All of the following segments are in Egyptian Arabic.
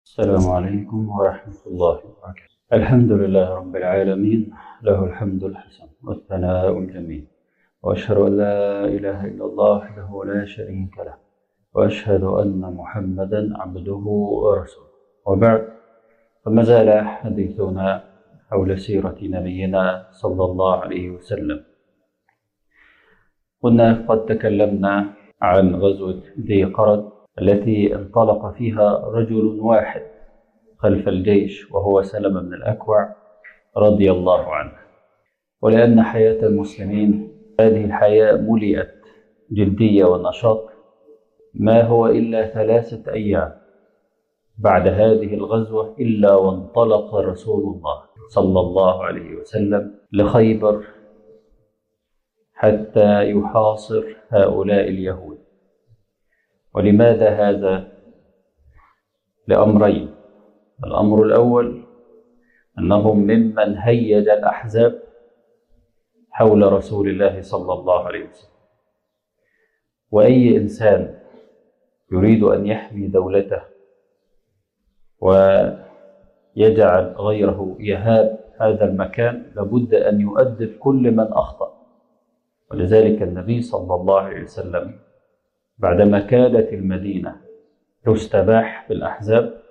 السلام عليكم ورحمة الله وبركاته الحمد لله رب العالمين له الحمد الحسن والثناء الجميل وأشهد أن لا إله إلا الله وحده لا شريك له وأشهد أن محمدا عبده ورسوله وبعد فما زال حديثنا حول سيرة نبينا صلى الله عليه وسلم كنا قد تكلمنا عن غزوة ذي قرد التي انطلق فيها رجل واحد خلف الجيش وهو سلم بن الأكوع رضي الله عنه ولأن حياة المسلمين هذه الحياة ملئت جدية ونشاط ما هو إلا ثلاثة أيام بعد هذه الغزوة إلا وانطلق رسول الله صلى الله عليه وسلم لخيبر حتى يحاصر هؤلاء اليهود ولماذا هذا لأمرين الأمر الأول أنهم ممن هيج الأحزاب حول رسول الله صلى الله عليه وسلم وأي إنسان يريد أن يحمي دولته ويجعل غيره يهاب هذا المكان لابد أن يؤدب كل من أخطأ ولذلك النبي صلى الله عليه وسلم بعدما كادت المدينة تستباح في الأحزاب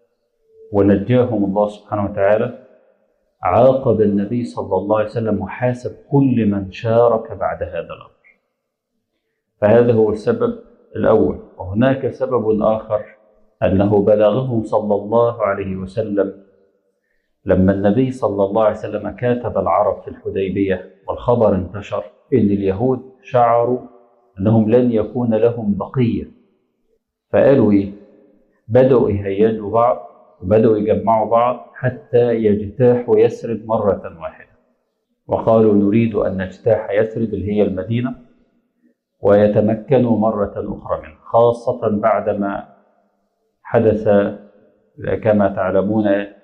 ونجاهم الله سبحانه وتعالى عاقب النبي صلى الله عليه وسلم وحاسب كل من شارك بعد هذا الأمر فهذا هو السبب الأول وهناك سبب آخر أنه بلغه صلى الله عليه وسلم لما النبي صلى الله عليه وسلم كاتب العرب في الحديبية والخبر انتشر إن اليهود شعروا أنهم لن يكون لهم بقية فقالوا إيه؟ بدأوا يهيجوا بعض وبدأوا يجمعوا بعض حتى يجتاحوا يثرب مرة واحدة وقالوا نريد أن نجتاح يثرب اللي هي المدينة ويتمكنوا مرة أخرى منها خاصة بعدما حدث كما تعلمون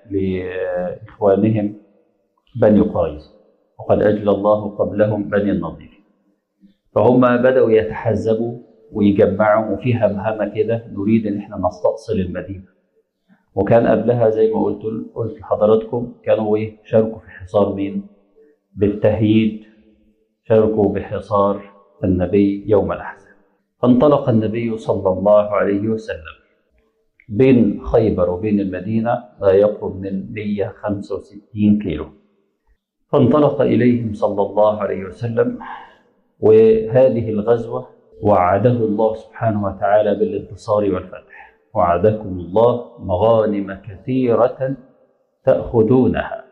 لإخوانهم بني قريظة وقد أجلى الله قبلهم بني النضير فهم بدأوا يتحزبوا ويجمعوا وفي همهمة كده نريد إن إحنا نستأصل المدينة وكان قبلها زي ما قلت قلت لحضراتكم كانوا إيه شاركوا في حصار مين؟ بالتهييد شاركوا بحصار النبي يوم الأحزاب فانطلق النبي صلى الله عليه وسلم بين خيبر وبين المدينة لا يقرب من 165 كيلو فانطلق إليهم صلى الله عليه وسلم وهذه الغزوة وعده الله سبحانه وتعالى بالانتصار والفتح وعدكم الله مغانم كثيرة تأخذونها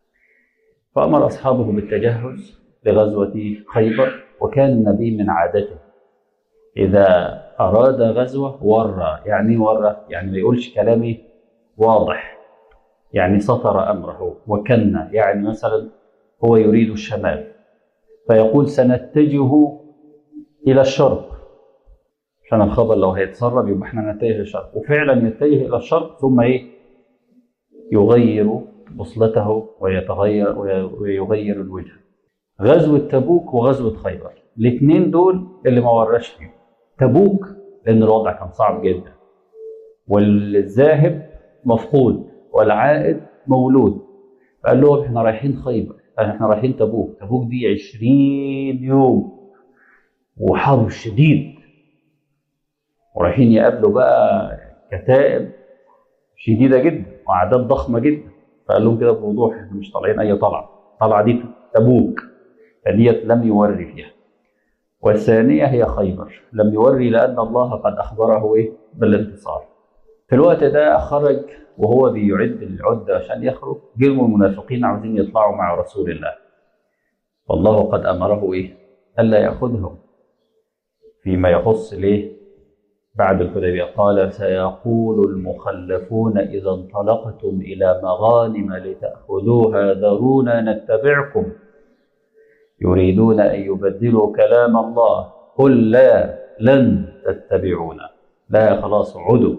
فأمر أصحابه بالتجهز لغزوة خيبر وكان النبي من عادته إذا أراد غزوة ورى يعني ورى يعني ما يقولش كلامي واضح يعني سطر أمره وكن يعني مثلا هو يريد الشمال فيقول سنتجه إلى الشرق عشان الخبر لو هيتسرب يبقى احنا نتجه للشرق وفعلا يتجه إلى الشرق ثم إيه يغير بصلته ويتغير ويغير الوجه غزوة تبوك وغزوة خيبر الاثنين دول اللي ما وراش فيهم تبوك لأن الوضع كان صعب جدا والذاهب مفقود والعائد مولود فقال لهم احنا رايحين خيبر احنا رايحين تبوك تبوك دي 20 يوم وحر شديد ورايحين يقابلوا بقى كتائب شديدة جدا وأعداد ضخمة جدا فقال لهم كده بوضوح احنا مش طالعين أي طلعة الطلعة دي تبوك فديت لم يوري فيها والثانية هي خيبر لم يوري لأن الله قد أخبره إيه بالانتصار في الوقت ده خرج وهو بيعد العدة عشان يخرج جرم المنافقين عاوزين يطلعوا مع رسول الله والله قد أمره إيه ألا يأخذهم فيما يخص ليه بعد الحديبية قال سيقول المخلفون إذا انطلقتم إلى مغانم لتأخذوها ذرونا نتبعكم يريدون أن يبدلوا كلام الله قل لا لن تتبعونا لا خلاص عدوا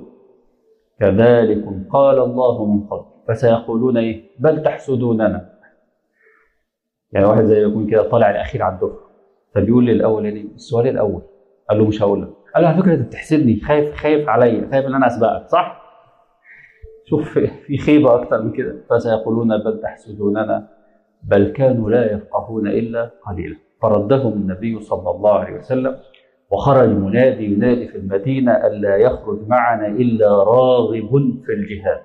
كذلكم قال الله من قبل فسيقولون إيه بل تحسدوننا يعني واحد زي يكون كده طالع الأخير على الدفعة فبيقول للأولاني السؤال الأول قال له مش هقول لك قال له على فكرة أنت بتحسدني خايف خايف عليا خايف إن أنا أسبقك صح؟ شوف في خيبة أكتر من كده فسيقولون بل تحسدوننا بل كانوا لا يفقهون إلا قليلا فردهم النبي صلى الله عليه وسلم وخرج منادي ينادي في المدينة ألا يخرج معنا إلا راغب في الجهاد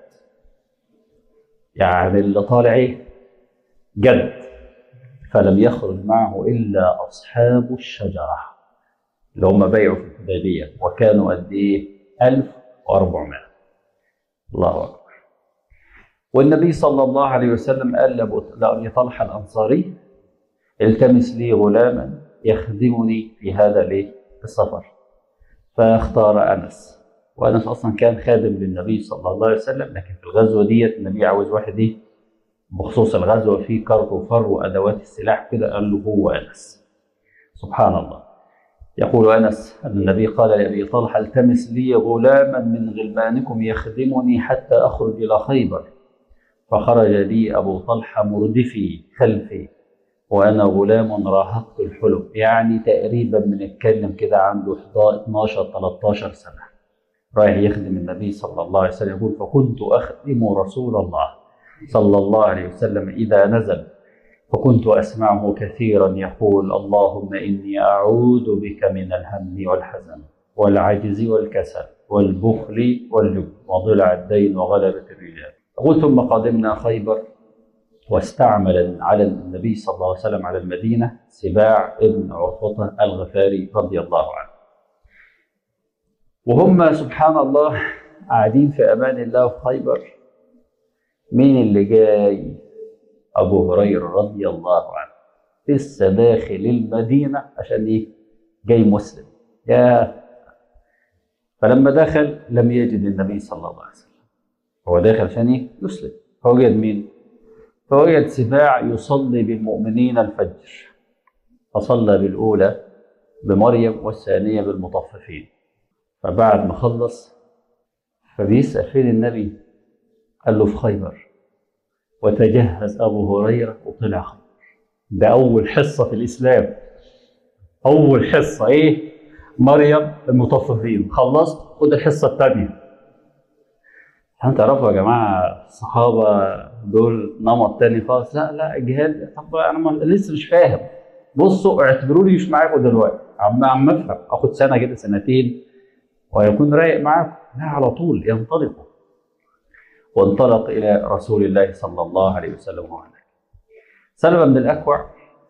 يعني اللي طالع إيه جد فلم يخرج معه إلا أصحاب الشجرة اللي هم بيعوا في الحديبية وكانوا قد إيه 1400 الله أكبر والنبي صلى الله عليه وسلم قال لأبي طلحة الأنصاري التمس لي غلاما يخدمني في هذا الايه السفر فاختار انس وانس اصلا كان خادم للنبي صلى الله عليه وسلم لكن في الغزوه ديت النبي عاوز واحد ايه بخصوص الغزوه فيه كرب وفر وادوات السلاح كده قال له هو انس سبحان الله يقول انس ان النبي قال لابي طلحه التمس لي غلاما من غلمانكم يخدمني حتى اخرج الى خيبر فخرج لي ابو طلحه مردفي خلفي وانا غلام راهقت الحلم يعني تقريبا بنتكلم كده عنده 12 13 سنه رايح يخدم النبي صلى الله عليه وسلم يقول فكنت اخدم رسول الله صلى الله عليه وسلم اذا نزل فكنت اسمعه كثيرا يقول اللهم اني اعوذ بك من الهم والحزن والعجز والكسل والبخل والجبن وضلع الدين وغلبه الرجال يقول ثم قدمنا خيبر واستعمل على النبي صلى الله عليه وسلم على المدينة سباع ابن عرفطة الغفاري رضي الله عنه وهم سبحان الله قاعدين في أمان الله في خيبر مين اللي جاي أبو هريرة رضي الله عنه لسه داخل المدينة عشان إيه جاي مسلم يا فلما دخل لم يجد النبي صلى الله عليه وسلم هو داخل عشان إيه يسلم فوجد مين فوجد سباع يصلي بالمؤمنين الفجر فصلى بالأولى بمريم والثانية بالمطففين فبعد ما خلص فبيسأل فين النبي قال له في خيبر وتجهز أبو هريرة وطلع خيبر ده أول حصة في الإسلام أول حصة إيه مريم المطففين خلصت خد الحصة الثانية عشان تعرفوا يا جماعه الصحابه دول نمط تاني خالص لا لا الجهاد طب انا ما لسه مش فاهم بصوا اعتبروني مش معاكم دلوقتي عم عم افهم اخد سنه كده سنتين ويكون رايق معاكم لا على طول ينطلقوا وانطلق الى رسول الله صلى الله عليه وسلم وعلى سلمة بن الاكوع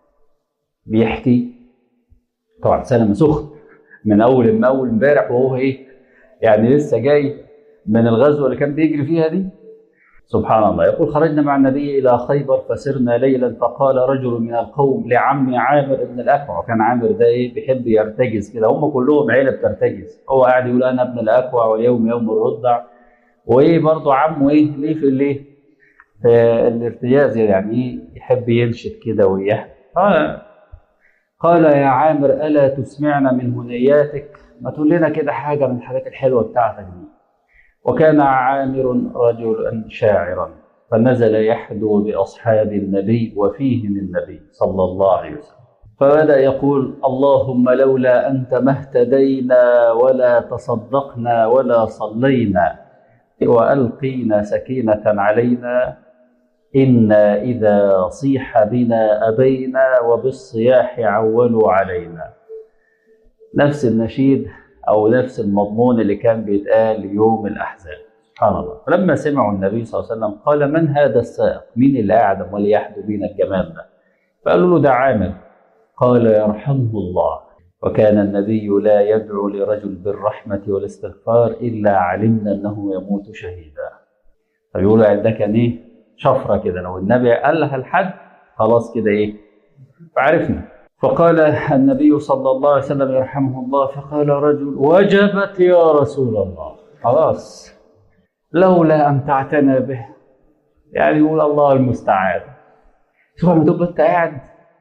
بيحكي طبعا سلمة سخن من اول ما اول امبارح وهو ايه يعني لسه جاي من الغزوة اللي كان بيجري فيها دي سبحان الله يقول خرجنا مع النبي إلى خيبر فسرنا ليلا فقال رجل من القوم لعم عامر بن الأكوع وكان عامر ده إيه بيحب يرتجز كده هم كلهم عيلة بترتجز هو قاعد يقول أنا ابن الأكوع واليوم يوم الرضع وإيه برضه عمه إيه ليه في الإيه في الارتجاز يعني إيه يحب ينشد كده ويحكي قال قال يا عامر ألا تسمعنا من هنياتك ما تقول لنا كده حاجة من الحاجات الحلوة بتاعتك دي وكان عامر رجلا شاعرا فنزل يحدو باصحاب النبي وفيهم النبي صلى الله عليه وسلم فبدا يقول اللهم لولا انت ما اهتدينا ولا تصدقنا ولا صلينا والقينا سكينه علينا انا اذا صيح بنا ابينا وبالصياح عولوا علينا نفس النشيد او نفس المضمون اللي كان بيتقال يوم الاحزاب سبحان الله فلما سمعوا النبي صلى الله عليه وسلم قال من هذا السائق مين اللي قاعد امال يحدو بينا الجمال ده فقالوا له ده عامر قال يرحمه الله وكان النبي لا يدعو لرجل بالرحمة والاستغفار إلا علمنا أنه يموت شهيدا فبيقولوا يعني ده كان إيه شفرة كده لو النبي قال لها الحد خلاص كده إيه فعرفنا فقال النبي صلى الله عليه وسلم يرحمه الله فقال رجل وجبت يا رسول الله خلاص لولا أمتعتنا به يعني يقول الله المستعان شوف لما تبقى أنت قاعد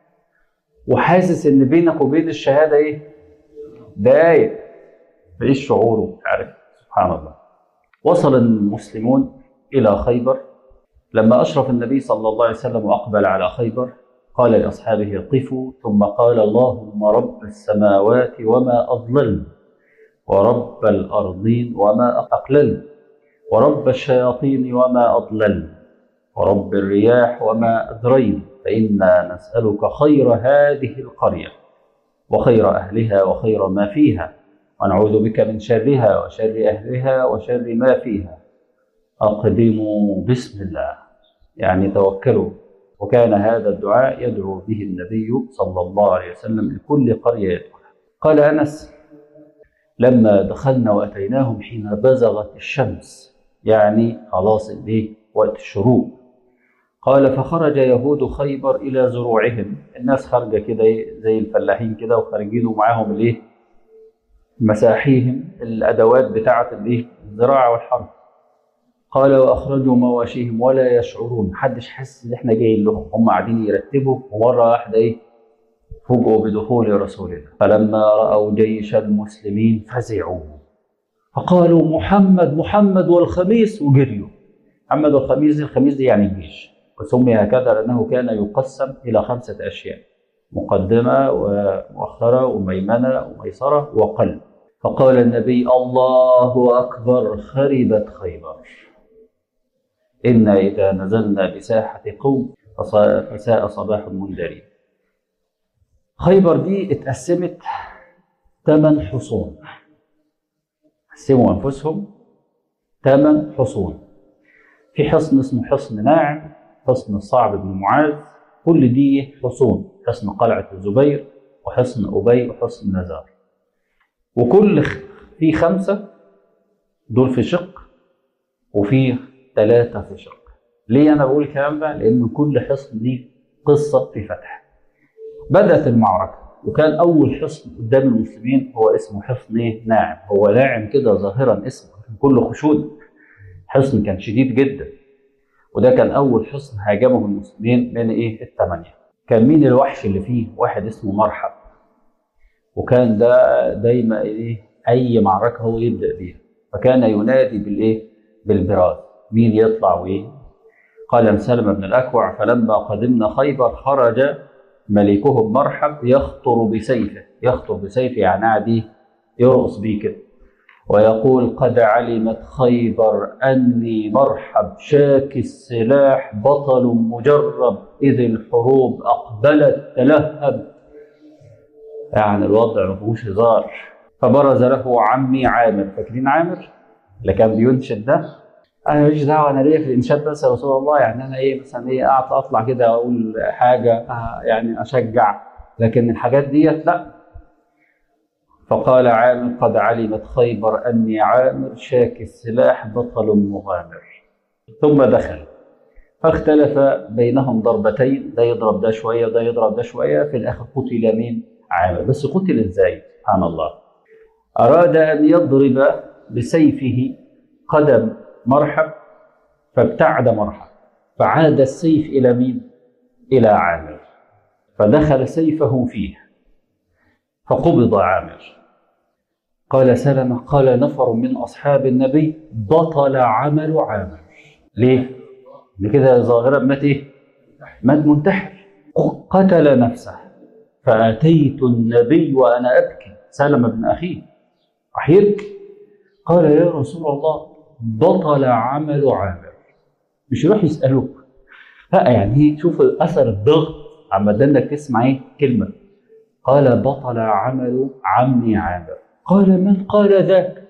وحاسس إن بينك وبين الشهادة إيه؟ دقايق إيه شعوره عارف سبحان الله وصل المسلمون إلى خيبر لما أشرف النبي صلى الله عليه وسلم وأقبل على خيبر قال لأصحابه قفوا ثم قال اللهم رب السماوات وما أضللن ورب الأرضين وما أقللن ورب الشياطين وما أضلل ورب الرياح وما أدرين فإنا نسألك خير هذه القرية وخير أهلها وخير ما فيها ونعوذ بك من شرها وشر أهلها وشر ما فيها أقدموا بسم الله يعني توكلوا وكان هذا الدعاء يدعو به النبي صلى الله عليه وسلم لكل قرية يدخلها قال أنس لما دخلنا وأتيناهم حين بزغت الشمس يعني خلاص الايه وقت الشروق قال فخرج يهود خيبر الى زروعهم الناس خارجه كده زي الفلاحين كده وخارجين ومعاهم الايه مساحيهم الادوات بتاعه الايه الزراعه والحرث قال واخرجوا مواشيهم ولا يشعرون محدش حس ان احنا جايين لهم هم قاعدين يرتبوا ومره واحده ايه فوجئوا بدخول رسول الله فلما راوا جيش المسلمين فزعوا فقالوا محمد محمد والخميس وجريوا محمد والخميس الخميس دي يعني الجيش وسمي هكذا لأنه كان يقسم إلى خمسة أشياء مقدمة ومؤخرة وميمنة وميسرة وقلب فقال النبي الله أكبر خربت خيبر إنا إذا نزلنا بساحة قوم فساء صباح المنذرين خيبر دي اتقسمت ثمان حصون قسموا أنفسهم ثمان حصون في حصن اسمه حصن ناعم حصن صعب بن معاذ كل دي حصون حصن قلعة الزبير وحصن أبي وحصن نزار وكل في خمسة دول في شق وفي ثلاثة في شق ليه أنا بقول الكلام ده؟ لأن كل حصن ليه قصة في فتح بدأت المعركة وكان أول حصن قدام المسلمين هو اسمه حصن إيه؟ ناعم هو لاعم كده ظاهرا اسمه كله خشود حصن كان شديد جدا وده كان اول حصن هاجمه المسلمين من ايه الثمانيه كان مين الوحش اللي فيه واحد اسمه مرحب وكان ده دايما ايه اي معركه هو يبدا بيها فكان ينادي بالايه بالبراز مين يطلع وايه قال مسلم بن الاكوع فلما قدمنا خيبر خرج ملكهم مرحب يخطر بسيفه يخطر بسيفه يعني عادي يرقص بيه كده ويقول قد علمت خيبر أني مرحب شاك السلاح بطل مجرب إذ الحروب أقبلت تلهب يعني الوضع ما فيهوش هزار فبرز له عمي عامر فاكرين عامر اللي كان بينشد ده انا ماليش دعوه انا ليا في الانشاد بس يا رسول الله يعني انا ايه مثلا ايه اطلع كده اقول حاجه يعني اشجع لكن الحاجات ديت لا فقال عامر قد علمت خيبر أني عامر شاك السلاح بطل مغامر ثم دخل فاختلف بينهم ضربتين ده يضرب ده شوية وده يضرب ده شوية في الآخر قتل مين عامر بس قتل إزاي سبحان الله أراد أن يضرب بسيفه قدم مرحب فابتعد مرحب فعاد السيف إلى مين إلى عامر فدخل سيفه فيه فقبض عامر قال سلمة قال نفر من أصحاب النبي بطل عمل عامر ليه؟ لكده ظاهرا مات إيه؟ مات منتحر قتل نفسه فأتيت النبي وأنا أبكي سلمة بن أخيه راح يبكي قال يا رسول الله بطل عمل عامر مش يروح يسألوك لا يعني شوف أثر الضغط عما انك تسمع ايه كلمه قال بطل عمل عمي عامر قال من قال ذاك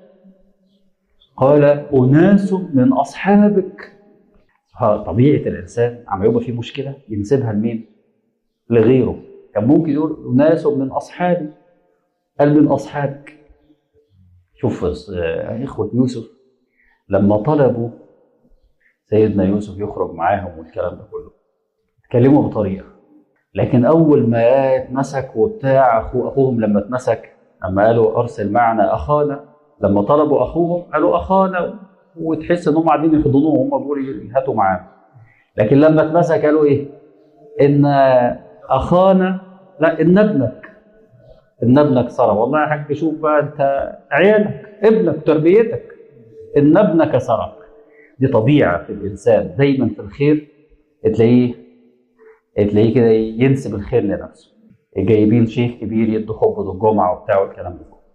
قال أناس من أصحابك طبيعة الإنسان عم يبقى في مشكلة ينسبها لمين؟ لغيره كان ممكن يقول أناس من أصحابي قال من أصحابك شوف إخوة يوسف لما طلبوا سيدنا يوسف يخرج معاهم والكلام ده كله اتكلموا بطريقة لكن أول ما اتمسك وبتاع أخوه أخوهم لما اتمسك لما قالوا ارسل معنا اخانا لما طلبوا اخوهم قالوا اخانا وتحس ان هم قاعدين يحضنوه وهم بيقولوا هاتوا معانا لكن لما اتمسك قالوا ايه؟ ان اخانا لا ان ابنك ان ابنك سرق والله يا حاج شوف بقى انت عيالك ابنك تربيتك ان ابنك سرق دي طبيعه في الانسان دايما في الخير تلاقيه تلاقيه كده ينسب الخير لنفسه جايبين شيخ كبير يدوا خطبه الجمعه وبتاع والكلام ده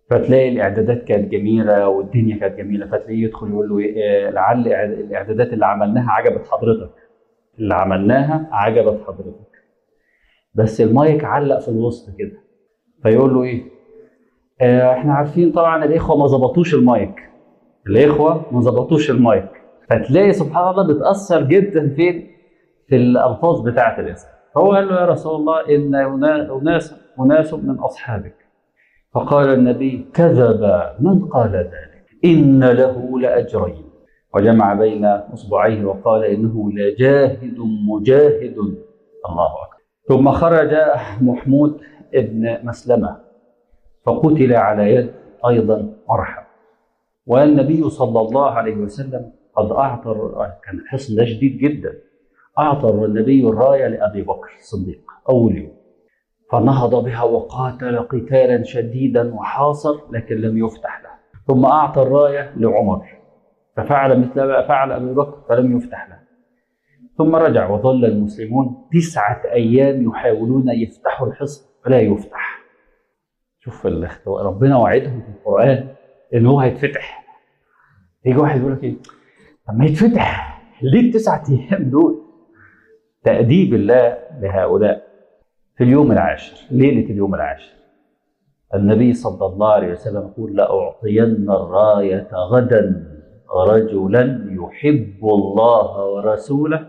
فتلاقي الاعدادات كانت جميله والدنيا كانت جميله فتلاقيه يدخل يقول له إيه لعل إعد- الاعدادات اللي عملناها عجبت حضرتك اللي عملناها عجبت حضرتك بس المايك علق في الوسط كده فيقول له ايه آه احنا عارفين طبعا الاخوه ما ظبطوش المايك الاخوه ما ظبطوش المايك فتلاقي سبحان الله بتاثر جدا في في الالفاظ بتاعه الاسم فهو قال له يا رسول الله ان أنا- اناس اناس من اصحابك فقال النبي كذب من قال ذلك ان له لاجرين وجمع بين اصبعيه وقال انه لجاهد مجاهد الله اكبر ثم خرج محمود ابن مسلمه فقتل على يد ايضا مرحب والنبي صلى الله عليه وسلم قد اعطى كان الحصن ده شديد جدا اعطى النبي الرايه لابي بكر الصديق اول يوم فنهض بها وقاتل قتالا شديدا وحاصر لكن لم يفتح له ثم اعطى الرايه لعمر ففعل مثل ما فعل ابي بكر فلم يفتح له ثم رجع وظل المسلمون تسعه ايام يحاولون يفتحوا الحصن فلا يفتح شوف الاختواء ربنا وعدهم في القران ان هو هيتفتح يجي واحد يقول لك ايه طب ما يتفتح ليه التسعة ايام دول تأديب الله لهؤلاء في اليوم العاشر ليلة اليوم العاشر النبي صلى الله عليه وسلم يقول لأعطين الراية غدا رجلا يحب الله ورسوله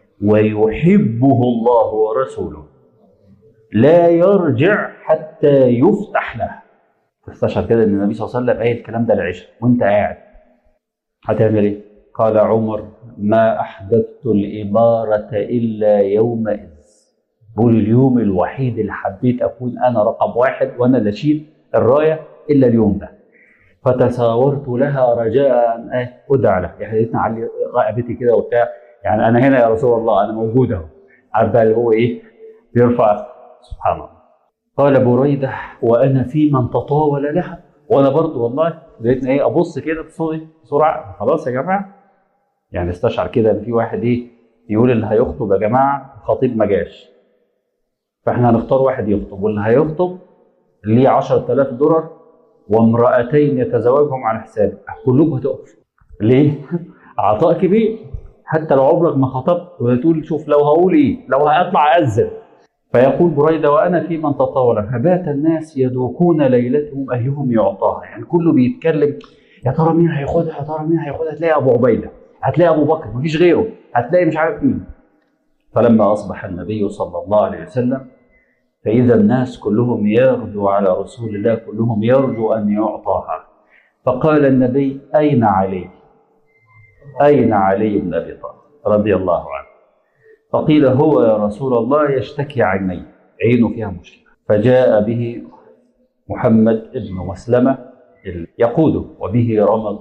ويحبه الله ورسوله لا يرجع حتى يفتح له تستشعر كده ان النبي صلى الله عليه وسلم قايل الكلام ده العشاء وانت قاعد هتعمل ايه؟ قال عمر ما احببت الاماره الا يومئذ بقول اليوم الوحيد اللي حبيت اكون انا رقم واحد وانا اللي اشيل الرايه الا اليوم ده فتساورت لها رجاء ان إيه؟ ادعى له يعني لقيتني علي رقبتي كده وبتاع يعني انا هنا يا رسول الله انا موجود اهو عارف بقى اللي هو ايه بيرفع سبحان الله قال بريده وانا في من تطاول لها وانا برضو والله لقيتني ايه ابص كده بصوره بسرعه خلاص يا جماعه يعني استشعر كده ان في واحد ايه يقول اللي هيخطب يا جماعه الخطيب ما جاش فاحنا هنختار واحد يخطب واللي هيخطب ليه 10000 دولار وامرأتين يتزوجهم على حسابه كلكم هتقف ليه؟ عطاء كبير حتى لو عمرك ما خطبت وتقول شوف لو هقول ايه لو هطلع اذن فيقول بريدة وأنا في من تطاول فبات الناس يدوكون ليلتهم أيهم يعطاها يعني كله بيتكلم يا ترى مين هياخدها يا ترى مين هياخدها هتلاقي أبو عبيدة هتلاقي أبو بكر مفيش غيره هتلاقي مش عارف مين فلما أصبح النبي صلى الله عليه وسلم فإذا الناس كلهم يغدو على رسول الله كلهم يرجو أن يعطاها فقال النبي أين علي أين علي بن أبي طالب رضي الله عنه فقيل هو يا رسول الله يشتكي عينيه عينه فيها مشكلة فجاء به محمد بن مسلمة يقوده وبه رمض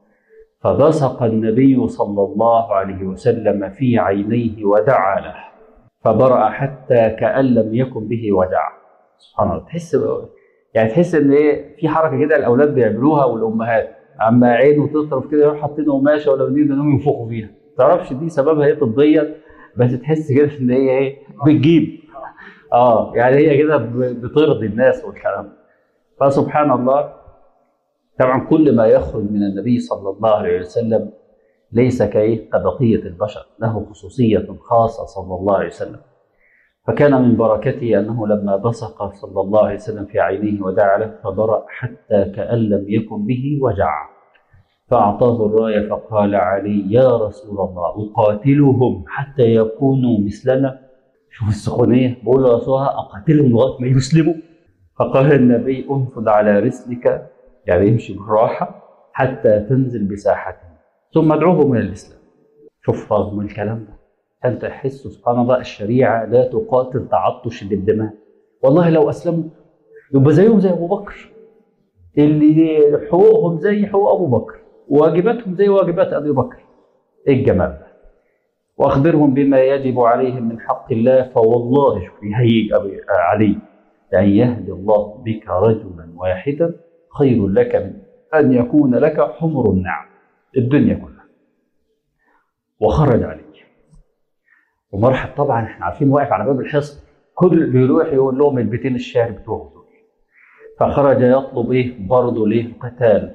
فبصق النبي صلى الله عليه وسلم في عينيه ودعا له فبرأ حتى كأن لم يكن به وجع سبحان الله تحس يعني تحس ان ايه في حركه كده الاولاد بيعملوها والامهات اما عينه تطرف كده يروح حاطين قماشه ولا بنين انهم ينفخوا فيها ما تعرفش دي سببها ايه طبيا بس تحس كده ان هي ايه بتجيب اه يعني هي كده بترضي الناس والكلام فسبحان الله طبعا كل ما يخرج من النبي صلى الله عليه وسلم ليس كايه كبقيه البشر له خصوصيه خاصه صلى الله عليه وسلم فكان من بركته انه لما بصق صلى الله عليه وسلم في عينيه ودعا له فبرأ حتى كأن لم يكن به وجع فأعطاه الراية فقال علي يا رسول الله أقاتلهم حتى يكونوا مثلنا شوف السخونية بقول له رسولها أقاتلهم لغاية ما يسلموا فقال النبي انفض على رسلك يعني امشي بالراحة حتى تنزل بساحتهم ثم ادعوهم إلى الإسلام شوف رغم الكلام ده أنت تحس سبحان الله الشريعة لا تقاتل تعطش للدماء والله لو أسلموا يبقى زيهم زي أبو بكر اللي حقوقهم زي حقوق أبو بكر واجباتهم زي واجبات ابي بكر ايه الجمال ده واخبرهم بما يجب عليهم من حق الله فوالله شوف يهيج ابي علي ان يهدي الله بك رجلا واحدا خير لك من ان يكون لك حمر النعم الدنيا كلها وخرج علي ومرحب طبعا احنا عارفين واقف على باب الحصن كل بيروح يقول لهم البيتين الشعر بتوعه دول فخرج يطلب ايه برضه ليه القتال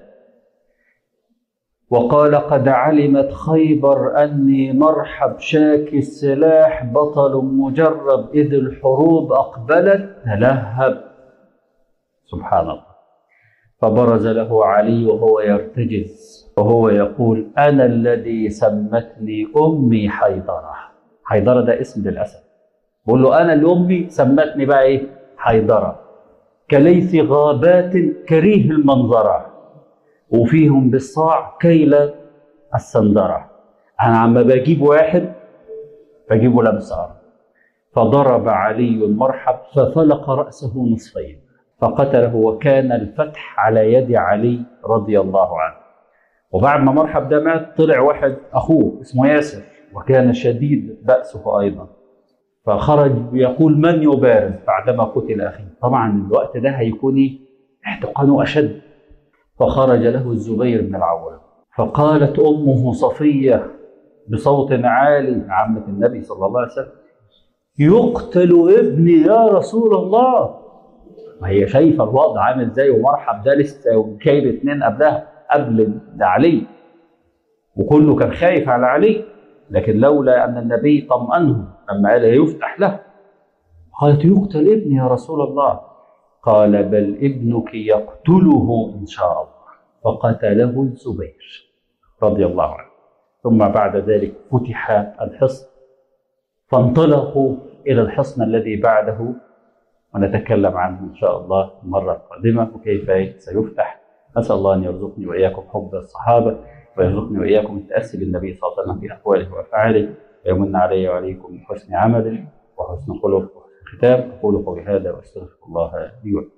وقال قد علمت خيبر أني مرحب شاكي السلاح بطل مجرب إذ الحروب أقبلت تلهب سبحان الله فبرز له علي وهو يرتجز وهو يقول أنا الذي سمتني أمي حيدرة حيدرة ده اسم للأسد بقول له أنا اللي أمي سمتني بقى إيه حيدرة كليث غابات كريه المنظرة وفيهم بالصاع كيل السندرة أنا عم بجيب واحد بجيبه لمسار فضرب علي المرحب ففلق رأسه نصفين فقتله وكان الفتح على يد علي رضي الله عنه وبعد ما مرحب ده مات طلع واحد أخوه اسمه ياسر وكان شديد بأسه أيضا فخرج يقول من يبارز بعدما قتل أخيه طبعا الوقت ده هيكون احتقانه أشد فخرج له الزبير بن العوام فقالت أمه صفية بصوت عالي عمة النبي صلى الله عليه وسلم يقتل ابني يا رسول الله ما هي شايفة الوضع عامل ازاي ومرحب ده لسه كايل اتنين قبلها قبل ده علي وكله كان خايف على علي لكن لولا أن النبي طمأنه لما قال يفتح له قالت يقتل ابني يا رسول الله قال بل ابنك يقتله إن شاء الله فقتله الزبير رضي الله عنه ثم بعد ذلك فتح الحصن فانطلقوا إلى الحصن الذي بعده ونتكلم عنه إن شاء الله المرة القادمة وكيف سيفتح أسأل الله أن يرزقني وإياكم حب الصحابة ويرزقني وإياكم التأسي بالنبي صلى الله عليه وسلم في أقواله وأفعاله ويمن علي وعليكم بحسن عمل وحسن خلق وحسن ختام أقول قولي هذا وأستغفر الله لي ولكم